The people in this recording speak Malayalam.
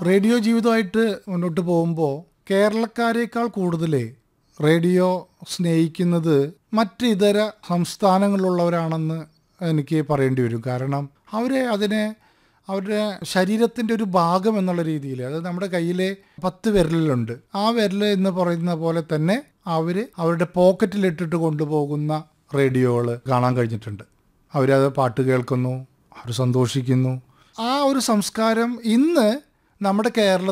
റേഡിയോ ജീവിതമായിട്ട് മുന്നോട്ട് പോകുമ്പോൾ കേരളക്കാരേക്കാൾ കൂടുതൽ റേഡിയോ സ്നേഹിക്കുന്നത് മറ്റ് ഇതര സംസ്ഥാനങ്ങളിലുള്ളവരാണെന്ന് എനിക്ക് പറയേണ്ടി വരും കാരണം അവരെ അതിനെ അവരുടെ ശരീരത്തിൻ്റെ ഒരു ഭാഗം എന്നുള്ള രീതിയിൽ അതായത് നമ്മുടെ കയ്യിലെ പത്ത് വിരലുണ്ട് ആ വിരൽ എന്ന് പറയുന്ന പോലെ തന്നെ അവർ അവരുടെ പോക്കറ്റിലിട്ടിട്ട് കൊണ്ടുപോകുന്ന റേഡിയോകൾ കാണാൻ കഴിഞ്ഞിട്ടുണ്ട് അവരത് പാട്ട് കേൾക്കുന്നു അവർ സന്തോഷിക്കുന്നു ആ ഒരു സംസ്കാരം ഇന്ന് നമ്മുടെ കേരളത്തിൽ